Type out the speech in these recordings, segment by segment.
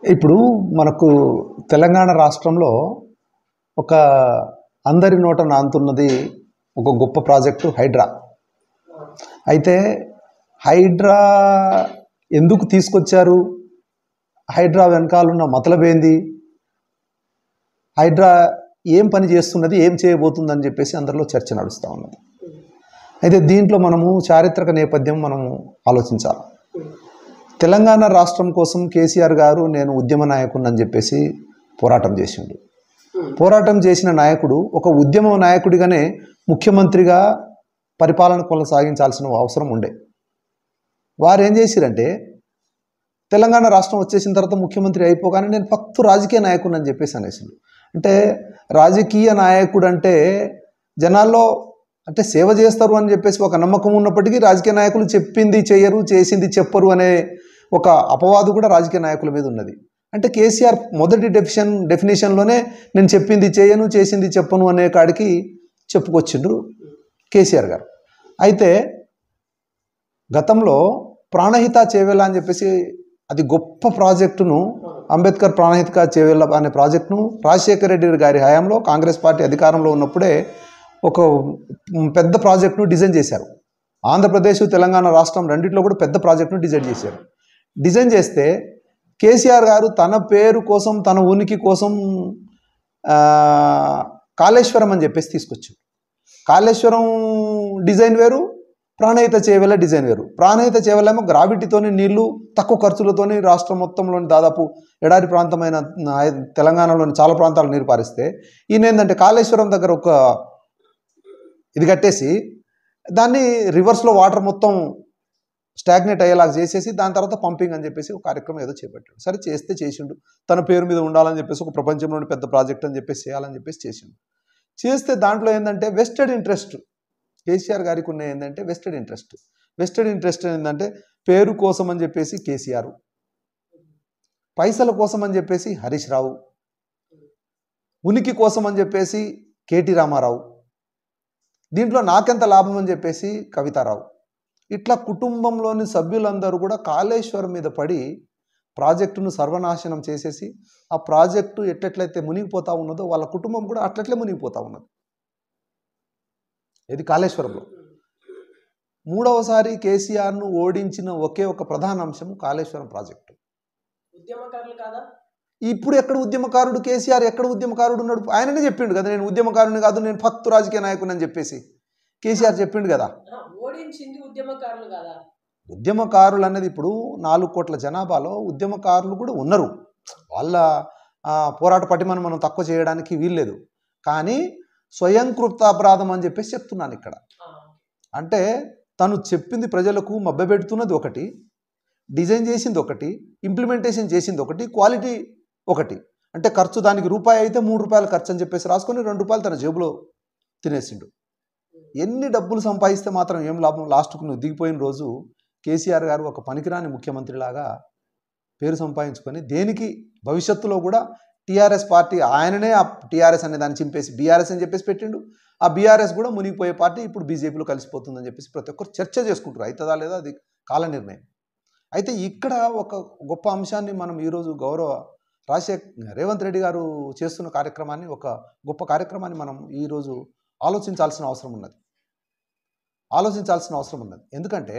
ఇప్పుడు మనకు తెలంగాణ రాష్ట్రంలో ఒక అందరి నోట నాంతున్నది ఒక గొప్ప ప్రాజెక్టు హైడ్రా అయితే హైడ్రా ఎందుకు తీసుకొచ్చారు హైడ్రా వెనకాలన్న మతలబేంది హైడ్రా ఏం పని చేస్తున్నది ఏం చేయబోతుందని చెప్పేసి అందరిలో చర్చ నడుస్తూ ఉన్నది అయితే దీంట్లో మనము చారిత్రక నేపథ్యం మనము ఆలోచించాలి తెలంగాణ రాష్ట్రం కోసం కేసీఆర్ గారు నేను ఉద్యమ నాయకుడిని అని చెప్పేసి పోరాటం చేసిండు పోరాటం చేసిన నాయకుడు ఒక ఉద్యమ నాయకుడిగానే ముఖ్యమంత్రిగా పరిపాలన కొనసాగించాల్సిన అవసరం ఉండే వారు ఏం చేసిరంటే తెలంగాణ రాష్ట్రం వచ్చేసిన తర్వాత ముఖ్యమంత్రి అయిపోగానే నేను ఫక్తు రాజకీయ నాయకుడిని అని చెప్పేసి అనేసిండు అంటే రాజకీయ నాయకుడు అంటే జనాల్లో అంటే సేవ చేస్తారు అని చెప్పేసి ఒక నమ్మకం ఉన్నప్పటికీ రాజకీయ నాయకులు చెప్పింది చేయరు చేసింది చెప్పరు అనే ఒక అపవాదు కూడా రాజకీయ నాయకుల మీద ఉన్నది అంటే కేసీఆర్ మొదటి డెఫిషన్ డెఫినేషన్లోనే నేను చెప్పింది చేయను చేసింది చెప్పను అనే కాడికి చెప్పుకొచ్చిండ్రు కేసీఆర్ గారు అయితే గతంలో ప్రాణహిత చేవేలా అని చెప్పేసి అది గొప్ప ప్రాజెక్టును అంబేద్కర్ ప్రాణహిత చేవేలా అనే ప్రాజెక్టును రాజశేఖర రెడ్డి గారి హయాంలో కాంగ్రెస్ పార్టీ అధికారంలో ఉన్నప్పుడే ఒక పెద్ద ప్రాజెక్టును డిజైన్ చేశారు ఆంధ్రప్రదేశ్ తెలంగాణ రాష్ట్రం రెండిట్లో కూడా పెద్ద ప్రాజెక్టును డిజైన్ చేశారు డిజైన్ చేస్తే కేసీఆర్ గారు తన పేరు కోసం తన ఉనికి కోసం ఆ, కాళేశ్వరం అని చెప్పేసి తీసుకొచ్చారు కాళేశ్వరం డిజైన్ వేరు ప్రాణహిత చేవెల డిజైన్ వేరు ప్రాణహిత చేవలేమో గ్రావిటీతోని నీళ్లు తక్కువ ఖర్చులతోని రాష్ట్రం మొత్తంలోని దాదాపు ఎడారి ప్రాంతమైన ఆ, తెలంగాణలోని చాలా ప్రాంతాలు నీరు పారిస్తే ఈయన ఏంటంటే కాళేశ్వరం దగ్గర ఒక ఇది కట్టేసి దాన్ని రివర్స్లో వాటర్ మొత్తం స్టాగ్నేట్ అయ్యేలాగా చేసేసి దాని తర్వాత పంపింగ్ అని చెప్పేసి ఒక కార్యక్రమం ఏదో చేపట్టాడు సరే చేస్తే చేసిండు తన పేరు మీద ఉండాలని చెప్పేసి ఒక ప్రపంచంలోని పెద్ద ప్రాజెక్ట్ అని చెప్పేసి చేయాలని చెప్పేసి చేసిండు చేస్తే దాంట్లో ఏంటంటే వెస్టెడ్ ఇంట్రెస్ట్ కేసీఆర్ గారికి ఉన్న ఏంటంటే వెస్టెడ్ ఇంట్రెస్ట్ వెస్టెడ్ ఇంట్రెస్ట్ ఏంటంటే పేరు కోసం అని చెప్పేసి కేసీఆర్ పైసల కోసం అని చెప్పేసి హరీష్ రావు ఉనికి కోసం అని చెప్పేసి కేటీ రామారావు దీంట్లో నాకెంత లాభం అని చెప్పేసి కవితారావు ఇట్లా కుటుంబంలోని సభ్యులందరూ కూడా కాళేశ్వరం మీద పడి ప్రాజెక్టును సర్వనాశనం చేసేసి ఆ ప్రాజెక్టు ఎట్లెట్లయితే మునిగిపోతా ఉన్నదో వాళ్ళ కుటుంబం కూడా అట్లట్లే మునిగిపోతా ఉన్నది ఇది కాళేశ్వరంలో మూడవసారి కేసీఆర్ను ఓడించిన ఒకే ఒక ప్రధాన అంశం కాళేశ్వరం ప్రాజెక్టు ఉద్యమకారులు కాదా ఇప్పుడు ఎక్కడ ఉద్యమకారుడు కేసీఆర్ ఎక్కడ ఉద్యమకారుడు ఉన్నాడు ఆయననే చెప్పిండు కదా నేను ఉద్యమకారుని కాదు నేను భక్తు రాజకీయ నాయకుని అని చెప్పేసి కేసీఆర్ చెప్పిండు కదా ఆ, ఓడించింది ఉద్యమకారులు కాదా ఉద్యమకారులు అనేది ఇప్పుడు నాలుగు కోట్ల జనాభాలో ఉద్యమకారులు కూడా ఉన్నారు వాళ్ళ ఆ, పోరాట పటిమను మనం తక్కువ చేయడానికి వీల్లేదు కానీ స్వయంకృత అపరాధం అని చెప్పేసి చెప్తున్నాను ఇక్కడ ఆ, అంటే తను చెప్పింది ప్రజలకు మభ్యపెడుతున్నది ఒకటి డిజైన్ చేసింది ఒకటి ఇంప్లిమెంటేషన్ చేసింది ఒకటి క్వాలిటీ ఒకటి అంటే ఖర్చు దానికి రూపాయి అయితే మూడు రూపాయలు ఖర్చు అని చెప్పేసి రాసుకొని రెండు రూపాయలు తన జేబులో తినేసిండు ఎన్ని డబ్బులు సంపాదిస్తే మాత్రం ఏం లాభం లాస్ట్కు నువ్వు దిగిపోయిన రోజు కేసీఆర్ గారు ఒక పనికిరాని ముఖ్యమంత్రిలాగా పేరు సంపాదించుకొని దేనికి భవిష్యత్తులో కూడా టీఆర్ఎస్ పార్టీ ఆయననే ఆ టీఆర్ఎస్ అనే దాన్ని చింపేసి బీఆర్ఎస్ అని చెప్పేసి పెట్టిండు ఆ బీఆర్ఎస్ కూడా మునిగిపోయే పార్టీ ఇప్పుడు బీజేపీలో కలిసిపోతుందని చెప్పేసి ప్రతి ఒక్కరు చర్చ చేసుకుంటారు అవుతుందా లేదా అది కాల నిర్ణయం అయితే ఇక్కడ ఒక గొప్ప అంశాన్ని మనం ఈరోజు గౌరవ రాజశేఖర్ రేవంత్ రెడ్డి గారు చేస్తున్న కార్యక్రమాన్ని ఒక గొప్ప కార్యక్రమాన్ని మనం ఈరోజు ఆలోచించాల్సిన అవసరం ఉన్నది ఆలోచించాల్సిన అవసరం ఉన్నది ఎందుకంటే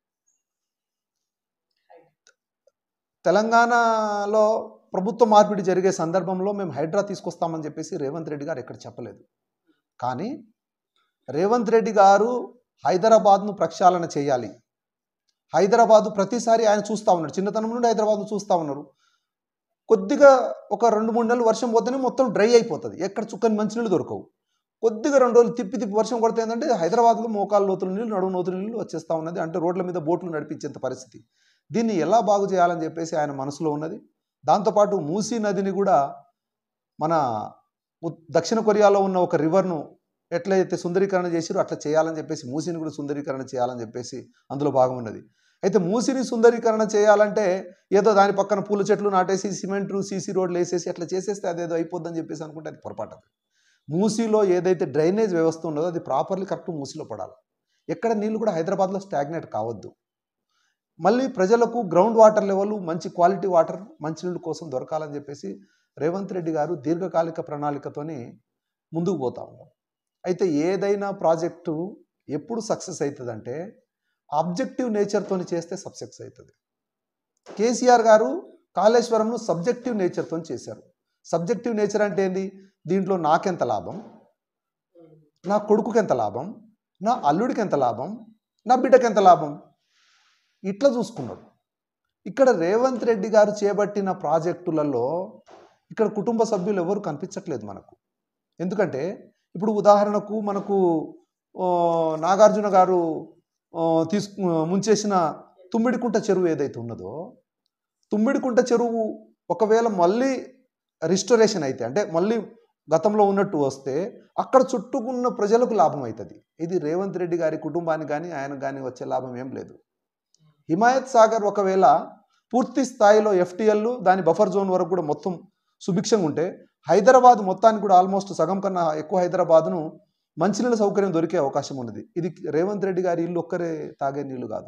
తెలంగాణలో ప్రభుత్వ మార్పిడి జరిగే సందర్భంలో మేము హైడ్రా తీసుకొస్తామని చెప్పేసి రేవంత్ రెడ్డి గారు ఎక్కడ చెప్పలేదు కానీ రేవంత్ రెడ్డి గారు హైదరాబాద్ను ప్రక్షాళన చేయాలి హైదరాబాదు ప్రతిసారి ఆయన చూస్తూ ఉన్నాడు చిన్నతనం నుండి హైదరాబాద్ను చూస్తూ ఉన్నారు కొద్దిగా ఒక రెండు మూడు నెలలు వర్షం పోతేనే మొత్తం డ్రై అయిపోతుంది ఎక్కడ చుక్కని మంచినీళ్ళు దొరకవు కొద్దిగా రెండు రోజులు తిప్పి తిప్పి వర్షం కొడితే ఏంటంటే హైదరాబాద్లో మోకాలు లోతుల నీళ్ళు నడుము లోతుల నీళ్ళు వచ్చేస్తూ ఉన్నది అంటే రోడ్ల మీద బోట్లు నడిపించేంత పరిస్థితి దీన్ని ఎలా బాగు చేయాలని చెప్పేసి ఆయన మనసులో ఉన్నది దాంతోపాటు మూసీ నదిని కూడా మన ఉత్- దక్షిణ కొరియాలో ఉన్న ఒక రివర్ను ఎట్లయితే సుందరీకరణ చేసిరో అట్లా చేయాలని చెప్పేసి మూసీని కూడా సుందరీకరణ చేయాలని చెప్పేసి అందులో భాగం ఉన్నది అయితే మూసిని సుందరీకరణ చేయాలంటే ఏదో దాని పక్కన పూల చెట్లు నాటేసి సిమెంట్ సీసీ రోడ్లు వేసేసి అట్లా చేసేస్తే అదేదో అయిపోద్దని చెప్పేసి అనుకుంటే అది పొరపాటు అది మూసీలో ఏదైతే డ్రైనేజ్ వ్యవస్థ ఉన్నదో అది ప్రాపర్లీ కరెక్ట్ మూసీలో పడాలి ఎక్కడ నీళ్ళు కూడా హైదరాబాద్లో స్టాగ్నేట్ కావద్దు మళ్ళీ ప్రజలకు గ్రౌండ్ వాటర్ లెవెల్ మంచి క్వాలిటీ వాటర్ మంచినీళ్ళ కోసం దొరకాలని చెప్పేసి రేవంత్ రెడ్డి గారు దీర్ఘకాలిక ప్రణాళికతోని ముందుకు పోతా ఉన్నాం అయితే ఏదైనా ప్రాజెక్టు ఎప్పుడు సక్సెస్ అవుతుందంటే ఆబ్జెక్టివ్ నేచర్తో చేస్తే సక్సెస్ అవుతుంది కేసీఆర్ గారు కాళేశ్వరంను సబ్జెక్టివ్ నేచర్తో చేశారు సబ్జెక్టివ్ నేచర్ అంటే ఏంది దీంట్లో నాకెంత లాభం నా కొడుకుకి ఎంత లాభం నా అల్లుడికి ఎంత లాభం నా బిడ్డకి ఎంత లాభం ఇట్లా చూసుకున్నాడు ఇక్కడ రేవంత్ రెడ్డి గారు చేపట్టిన ప్రాజెక్టులలో ఇక్కడ కుటుంబ సభ్యులు ఎవరు కనిపించట్లేదు మనకు ఎందుకంటే ఇప్పుడు ఉదాహరణకు మనకు ఆ, నాగార్జున గారు ఆ, తీసుకు ముంచేసిన తుమ్మిడికుంట చెరువు ఏదైతే ఉన్నదో తుమ్మిడికుంట చెరువు ఒకవేళ మళ్ళీ రిస్టోరేషన్ అయితే అంటే మళ్ళీ గతంలో ఉన్నట్టు వస్తే అక్కడ చుట్టుకున్న ప్రజలకు లాభం అవుతుంది ఇది రేవంత్ రెడ్డి గారి కుటుంబానికి కానీ ఆయనకు కానీ వచ్చే లాభం ఏం లేదు హిమాయత్ సాగర్ ఒకవేళ పూర్తి స్థాయిలో ఎఫ్టీఎల్ దాని బఫర్ జోన్ వరకు కూడా మొత్తం సుభిక్షంగా ఉంటే హైదరాబాద్ మొత్తానికి కూడా ఆల్మోస్ట్ సగం కన్నా ఎక్కువ హైదరాబాద్ను మంచినీళ్ళ సౌకర్యం దొరికే అవకాశం ఉన్నది ఇది రేవంత్ రెడ్డి గారి ఇల్లు ఒక్కరే తాగే నీళ్లు కాదు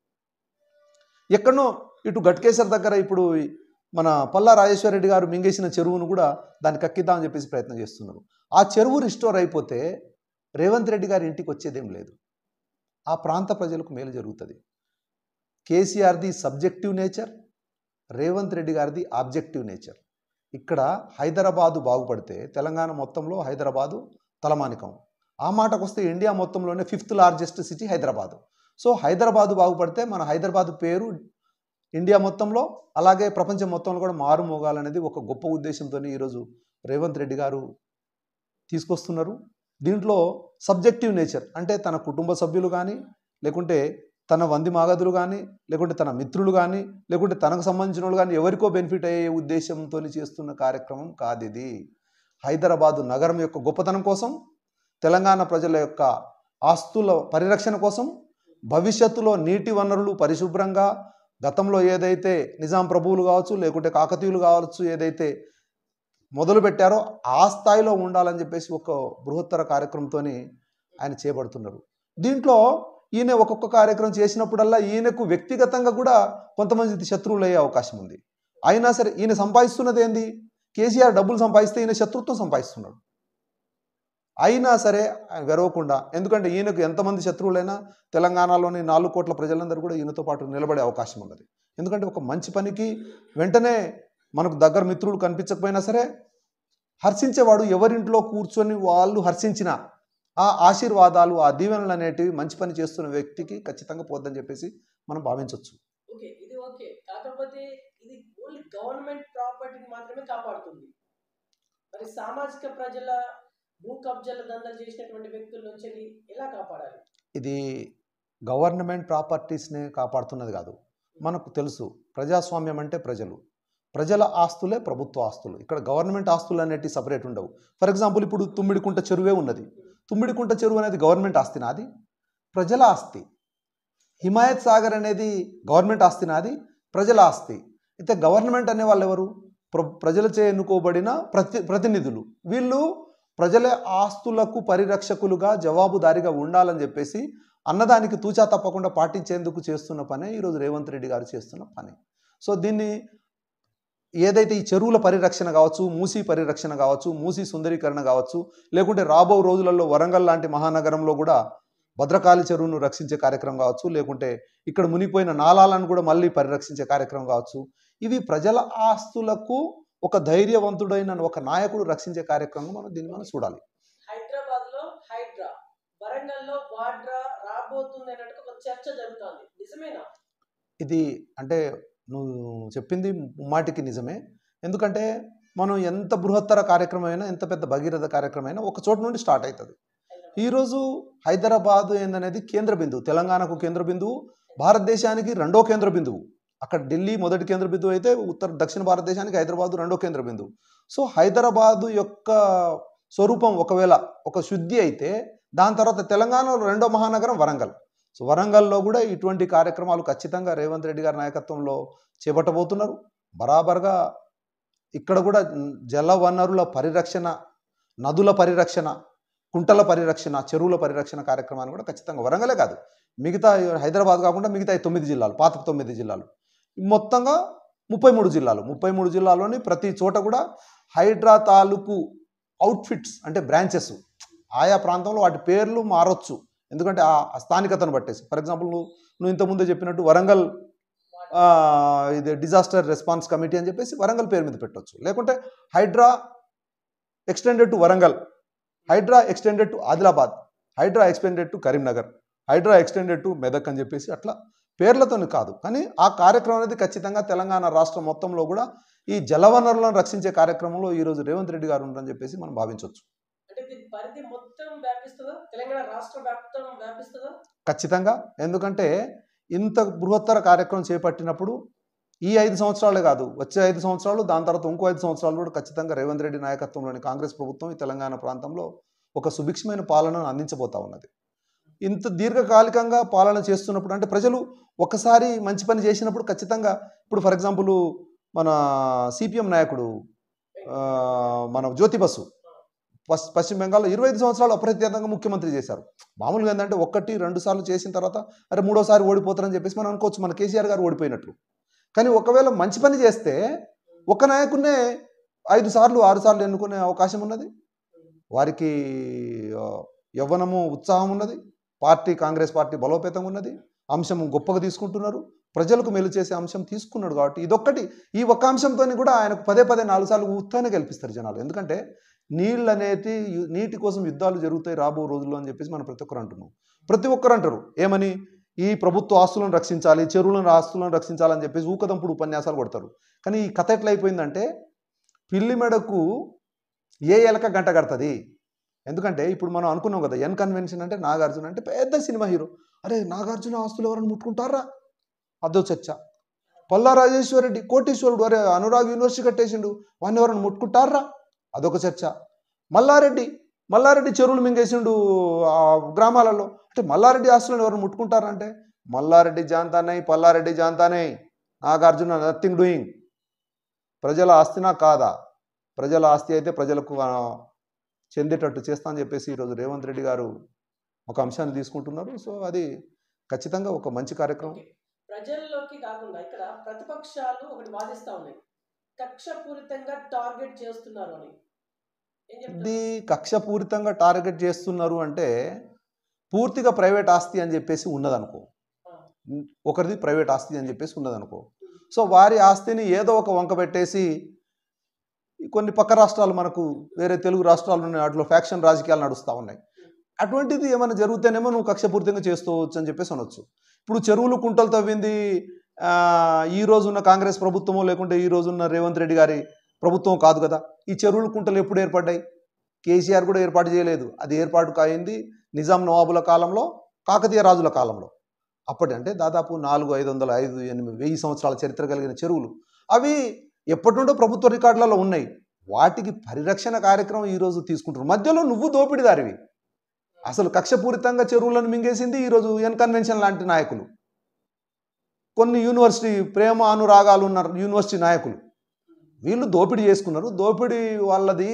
ఎక్కడనో ఇటు గట్కేశ్వర్ దగ్గర ఇప్పుడు ఈ మన పల్లా రాజేశ్వర రెడ్డి గారు మింగేసిన చెరువును కూడా దాన్ని కక్కిద్దామని చెప్పేసి ప్రయత్నం చేస్తున్నారు ఆ చెరువు రిస్టోర్ అయిపోతే రేవంత్ రెడ్డి గారి ఇంటికి వచ్చేదేం లేదు ఆ ప్రాంత ప్రజలకు మేలు జరుగుతుంది కేసీఆర్ది సబ్జెక్టివ్ నేచర్ రేవంత్ రెడ్డి గారిది ఆబ్జెక్టివ్ నేచర్ ఇక్కడ హైదరాబాదు బాగుపడితే తెలంగాణ మొత్తంలో హైదరాబాదు తలమానికం ఆ మాటకు వస్తే ఇండియా మొత్తంలోనే fifth largest city Hyderabad so Hyderabad బాగుపడితే మన హైదరాబాదు పేరు ఇండియా మొత్తంలో అలాగే ప్రపంచం మొత్తంలో కూడా మారుమోగాలనేది ఒక గొప్ప ఉద్దేశంతో ఈరోజు రేవంత్ రెడ్డి గారు తీసుకొస్తున్నారు దీంట్లో సబ్జెక్టివ్ నేచర్ అంటే తన కుటుంబ సభ్యులు కానీ లేకుంటే తన వంది మాగదులు కానీ లేకుంటే తన మిత్రులు కానీ లేకుంటే తనకు సంబంధించిన వాళ్ళు కానీ ఎవరికో బెనిఫిట్ అయ్యే ఉద్దేశంతో చేస్తున్న కార్యక్రమం కాదు ఇది హైదరాబాదు నగరం యొక్క గొప్పతనం కోసం తెలంగాణ ప్రజల యొక్క ఆస్తుల పరిరక్షణ కోసం భవిష్యత్తులో నీటి వనరులు పరిశుభ్రంగా గతంలో ఏదైతే నిజాం ప్రభువులు కావచ్చు లేకుంటే కాకతీయులు కావచ్చు ఏదైతే మొదలు పెట్టారో ఆ స్థాయిలో ఉండాలని చెప్పేసి ఒక బృహత్తర కార్యక్రమంతో ఆయన చేపడుతున్నారు దీంట్లో ఈయన ఒక్కొక్క కార్యక్రమం చేసినప్పుడల్లా ఈయనకు వ్యక్తిగతంగా కూడా కొంతమంది శత్రువులు అయ్యే అవకాశం ఉంది అయినా సరే ఈయన సంపాదిస్తున్నది ఏంది కేసీఆర్ డబ్బులు సంపాదిస్తే ఈయన శత్రుత్వం సంపాదిస్తున్నాడు అయినా సరే ఆయన వెరవకుండా ఎందుకంటే ఈయనకు ఎంతమంది శత్రువులైనా తెలంగాణలోని నాలుగు కోట్ల ప్రజలందరూ కూడా ఈయనతో పాటు నిలబడే అవకాశం ఉన్నది ఎందుకంటే ఒక మంచి పనికి వెంటనే మనకు దగ్గర మిత్రులు కనిపించకపోయినా సరే హర్షించేవాడు ఎవరింట్లో కూర్చొని వాళ్ళు హర్షించిన ఆ ఆశీర్వాదాలు ఆ దీవెనలు అనేటివి మంచి పని చేస్తున్న వ్యక్తికి ఖచ్చితంగా పోద్దని చెప్పేసి మనం భావించవచ్చు ఓకే ఇది ఓకే కాకపోతే ఇది ఓన్లీ గవర్నమెంట్ ప్రాపర్టీని మాత్రమే కాపాడుతుంది మరి సామాజిక ప్రజల భూ కబ్జాల దందలు చేసినటువంటి వ్యక్తుల నుంచి ఇది ఎలా కాపాడాలి ఇది గవర్నమెంట్ ప్రాపర్టీస్ని కాపాడుతున్నది కాదు మనకు తెలుసు ప్రజాస్వామ్యం అంటే ప్రజలు ప్రజల ఆస్తులే ప్రభుత్వ ఆస్తులు ఇక్కడ గవర్నమెంట్ ఆస్తులు అనేటివి సపరేట్ ఉండవు ఫర్ ఎగ్జాంపుల్ ఇప్పుడు తుమ్మిడికుంట చెరువే ఉన్నది తుమ్మిడికుంట చెరువు అనేది గవర్నమెంట్ ఆస్తి నాది ప్రజల ఆస్తి హిమాయత్ సాగర్ అనేది గవర్నమెంట్ ఆస్తి నాది ప్రజల ఆస్తి అయితే గవర్నమెంట్ అనే వాళ్ళు ఎవరు ప్ర ప్రజలచే ఎన్నుకోబడిన ప్రతి ప్రతినిధులు వీళ్ళు ప్రజల ఆస్తులకు పరిరక్షకులుగా జవాబుదారీగా ఉండాలని చెప్పేసి అన్నదానికి తూచా తప్పకుండా పాటించేందుకు చేస్తున్న పనే ఈరోజు రేవంత్ రెడ్డి గారు చేస్తున్న పని సో దీన్ని ఏదైతే ఈ చెరువుల పరిరక్షణ కావచ్చు మూసీ పరిరక్షణ కావచ్చు మూసీ సుందరీకరణ కావచ్చు లేకుంటే రాబో రోజులలో వరంగల్ లాంటి మహానగరంలో కూడా భద్రకాళి చెరువును రక్షించే కార్యక్రమం కావచ్చు లేకుంటే ఇక్కడ మునిగిపోయిన నాలాలను కూడా మళ్ళీ పరిరక్షించే కార్యక్రమం కావచ్చు ఇవి ప్రజల ఆస్తులకు ఒక ధైర్యవంతుడైన ఒక నాయకుడు రక్షించే కార్యక్రమం మనం దీన్ని మనం చూడాలి హైదరాబాద్ లో హైడ్రా వరంగల్ లో వాడ్రా రాబోతుంది అన్నట్టు ఒక చర్చ జరుగుతోంది నిజమేనా ఇది అంటే నువ్వు చెప్పింది మాటికి నిజమే ఎందుకంటే మనం ఎంత బృహత్తర కార్యక్రమం అయినా ఎంత పెద్ద భగీరథ కార్యక్రమం అయినా ఒక చోటు నుండి స్టార్ట్ అవుతుంది హైదరాబాద్ ఈరోజు హైదరాబాద్ ఏందనేది కేంద్ర బిందువు తెలంగాణకు కేంద్ర బిందువు భారతదేశానికి రెండో కేంద్ర బిందువు అక్కడ ఢిల్లీ మొదటి కేంద్ర బిందువు అయితే ఉత్తర దక్షిణ భారతదేశానికి హైదరాబాద్ రెండో కేంద్ర బిందువు సో హైదరాబాదు యొక్క స్వరూపం ఒకవేళ ఒక శుద్ధి అయితే దాని తర్వాత తెలంగాణలో రెండో మహానగరం వరంగల్ సో వరంగల్లో కూడా ఇటువంటి కార్యక్రమాలు ఖచ్చితంగా రేవంత్ రెడ్డి గారి నాయకత్వంలో చేపట్టబోతున్నారు బరాబర్గా ఇక్కడ కూడా జల వనరుల పరిరక్షణ నదుల పరిరక్షణ కుంటల పరిరక్షణ చెరువుల పరిరక్షణ కార్యక్రమాన్ని కూడా ఖచ్చితంగా వరంగలే కాదు మిగతా హైదరాబాద్ కాకుండా మిగతా ఈ తొమ్మిది జిల్లాలు పాత తొమ్మిది జిల్లాలు మొత్తంగా ముప్పై మూడు జిల్లాలు ముప్పై మూడు జిల్లాల్లోని ప్రతి చోట కూడా హైడ్రా తాలూకు అవుట్ఫిట్స్ అంటే బ్రాంచెస్ ఆయా ప్రాంతంలో వాటి పేర్లు మారొచ్చు ఎందుకంటే ఆ ఆ స్థానికతను బట్టేసి ఫర్ ఎగ్జాంపుల్ నువ్వు నువ్వు ఇంతకుముందే చెప్పినట్టు వరంగల్ ఆ, ఇది డిజాస్టర్ రెస్పాన్స్ కమిటీ అని చెప్పేసి వరంగల్ పేరు మీద పెట్టొచ్చు లేకుంటే Hydraa extended to Warangal Hydraa extended to Adilabad Hydraa extended to Karimnagar Hydraa extended to Medak అని చెప్పేసి అట్లా పేర్లతో కాదు కానీ ఆ కార్యక్రమం అనేది ఖచ్చితంగా తెలంగాణ రాష్ట్రం మొత్తంలో కూడా ఈ జలవనరులను రక్షించే కార్యక్రమంలో ఈరోజు రేవంత్ రెడ్డి గారు ఉన్నారని చెప్పేసి మనం భావించవచ్చు అంటే దీని పరిధి మొత్తం వ్యాపిస్తుందా తెలంగాణ రాష్ట్ర వ్యాప్తం వ్యాపిస్తుందా ఖచ్చితంగా ఎందుకంటే ఇంత బృహత్తర కార్యక్రమం చేపట్టినప్పుడు ఈ ఐదు సంవత్సరాలే కాదు వచ్చే ఐదు సంవత్సరాలు దాని తర్వాత ఇంకో ఐదు సంవత్సరాలు కూడా ఖచ్చితంగా రేవంత్ రెడ్డి నాయకత్వంలోని కాంగ్రెస్ ప్రభుత్వం ఈ తెలంగాణ ప్రాంతంలో ఒక సుభిక్షమైన పాలనను అందించబోతా ఉన్నది ఇంత దీర్ఘకాలికంగా పాలన చేస్తున్నప్పుడు అంటే ప్రజలు ఒకసారి మంచి పని చేసినప్పుడు ఖచ్చితంగా ఇప్పుడు ఫర్ ఎగ్జాంపుల్ మన సిపిఎం నాయకుడు ఆ, మన జ్యోతి బసు పస్ పశ్చిమ బెంగాల్లో ఇరవై ఐదు సంవత్సరాలు అప్రత్యేకంగా ముఖ్యమంత్రి చేశారు మామూలుగా ఏంటంటే ఒకటి రెండు సార్లు చేసిన తర్వాత అరే మూడోసారి ఓడిపోతారని చెప్పేసి మనం అనుకోవచ్చు మన కేసీఆర్ గారు ఓడిపోయినట్లు కానీ ఒకవేళ మంచి పని చేస్తే ఒక నాయకున్నే ఐదు సార్లు ఆరు సార్లు ఎన్నుకునే అవకాశం ఉన్నది వారికి ఆ, యవ్వనము ఉత్సాహం ఉన్నది పార్టీ కాంగ్రెస్ పార్టీ బలోపేతంగా ఉన్నది అంశం గొప్పగా తీసుకుంటున్నారు ప్రజలకు మేలు చేసే అంశం తీసుకున్నాడు కాబట్టి ఇదొక్కటి ఈ ఒక్క అంశంతో కూడా ఆయనకు పదే పదే నాలుగు సార్లు ఉత్తానే గెలిపిస్తారు జనాలు ఎందుకంటే నీళ్ళు అనేది యు- నీటి కోసం యుద్ధాలు జరుగుతాయి రాబో రోజుల్లో అని చెప్పేసి మనం ప్రతి ఒక్కరు అంటున్నాం ప్రతి ఒక్కరు అంటారు ఏమని ఈ ప్రభుత్వ ఆస్తులను రక్షించాలి చెరువులను ఆస్తులను రక్షించాలని చెప్పేసి ఊకదంపుడు ఉపన్యాసాలు కొడతారు కానీ ఈ కథ ఎట్లా అయిపోయిందంటే పిల్లి మెడకు ఏ ఎలక గంట కడుతుంది ఎందుకంటే ఇప్పుడు మనం అనుకున్నాం కదా ఎన్ కన్వెన్షన్ అంటే నాగార్జున అంటే పెద్ద సినిమా హీరో అరే నాగార్జున ఆస్తులు ఎవరైనా ముట్టుకుంటారా అదో చర్చ పల్లా రాజేశ్వరరెడ్డి కోటీశ్వరుడు అరే అనురాగ్ యూనివర్సిటీ కట్టేసిండు వాడిని ఎవరైనా ముట్టుకుంటారా అదొక చర్చ మల్లారెడ్డి మల్లారెడ్డి చెరువులు మింగేసిండు ఆ గ్రామాలలో అంటే మల్లారెడ్డి ఆస్తులను ఎవరు ముట్టుకుంటారా అంటే మల్లారెడ్డి జాంతానై పల్లారెడ్డి జాంతానై నాగార్జున నథింగ్ డూయింగ్ ప్రజల ఆస్తినా కాదా ప్రజల ఆస్తి అయితే ప్రజలకు ఆ, చెందేటట్టు చేస్తా అని చెప్పేసి ఈరోజు రేవంత్ రెడ్డి గారు ఒక అంశాన్ని తీసుకుంటున్నారు సో అది ఖచ్చితంగా ఒక మంచి కార్యక్రమం ఓకే. ప్రజల్లోకి కాకుండా ఇక్కడ ప్రతిపక్షాలు ఒకటి వాదిస్తా ఉన్నాయి కక్షపూరితంగా టార్గెట్ చేస్తున్నారు అని ఏం చెప్తారు ఇది కక్షపూరితంగా టార్గెట్ చేస్తున్నారు అంటే పూర్తిగా ప్రైవేట్ ఆస్తి అని చెప్పేసి ఉన్నదనుకో ఒకరిది ప్రైవేట్ ఆస్తి అని చెప్పేసి ఉన్నదనుకో సో వారి ఆస్తిని ఏదో ఒక వంక పెట్టేసి కొన్ని పక్క రాష్ట్రాలు మనకు వేరే తెలుగు రాష్ట్రాలు ఉన్నాయి వాటిలో ఫ్యాక్షన్ రాజకీయాలు నడుస్తూ ఉన్నాయి అటువంటిది ఏమైనా జరుగుతేనేమో నువ్వు కక్షపూరితంగా చేసుకోవచ్చు అని చెప్పేసి అనొచ్చు ఇప్పుడు చెరువులు కుంటలు తవ్వింది ఆ, ఈ రోజున్న కాంగ్రెస్ ప్రభుత్వమో లేకుంటే ఈ రోజున్న రేవంత్ రెడ్డి గారి ప్రభుత్వం కాదు కదా ఈ చెరువులు కుంటలు ఎప్పుడు ఏర్పడ్డాయి కేసీఆర్ కూడా ఏర్పాటు చేయలేదు అది ఏర్పాటు కాయింది నిజాం నవాబుల కాలంలో కాకతీయ రాజుల కాలంలో అప్పటి అంటే దాదాపు నాలుగు ఐదు వందల ఐదు ఎనిమిది వెయ్యి సంవత్సరాల చరిత్ర కలిగిన చెరువులు అవి ఎప్పటి నుండో ప్రభుత్వ రికార్డులలో ఉన్నాయి వాటికి పరిరక్షణ కార్యక్రమం ఈరోజు తీసుకుంటున్నారు మధ్యలో నువ్వు దోపిడిదారివి అసలు కక్షపూరితంగా చెరువులను మింగేసింది ఈరోజు ఎన్ కన్వెన్షన్ లాంటి నాయకులు కొన్ని యూనివర్సిటీ ప్రేమ అనురాగాలు ఉన్న యూనివర్సిటీ నాయకులు వీళ్ళు దోపిడీ చేసుకున్నారు దోపిడీ వాళ్ళది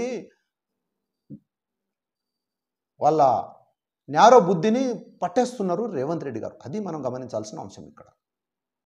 వాళ్ళ న్యారో బుద్ధిని పట్టేస్తున్నారు రేవంత్ రెడ్డి గారు అది మనం గమనించాల్సిన అంశం ఇక్కడ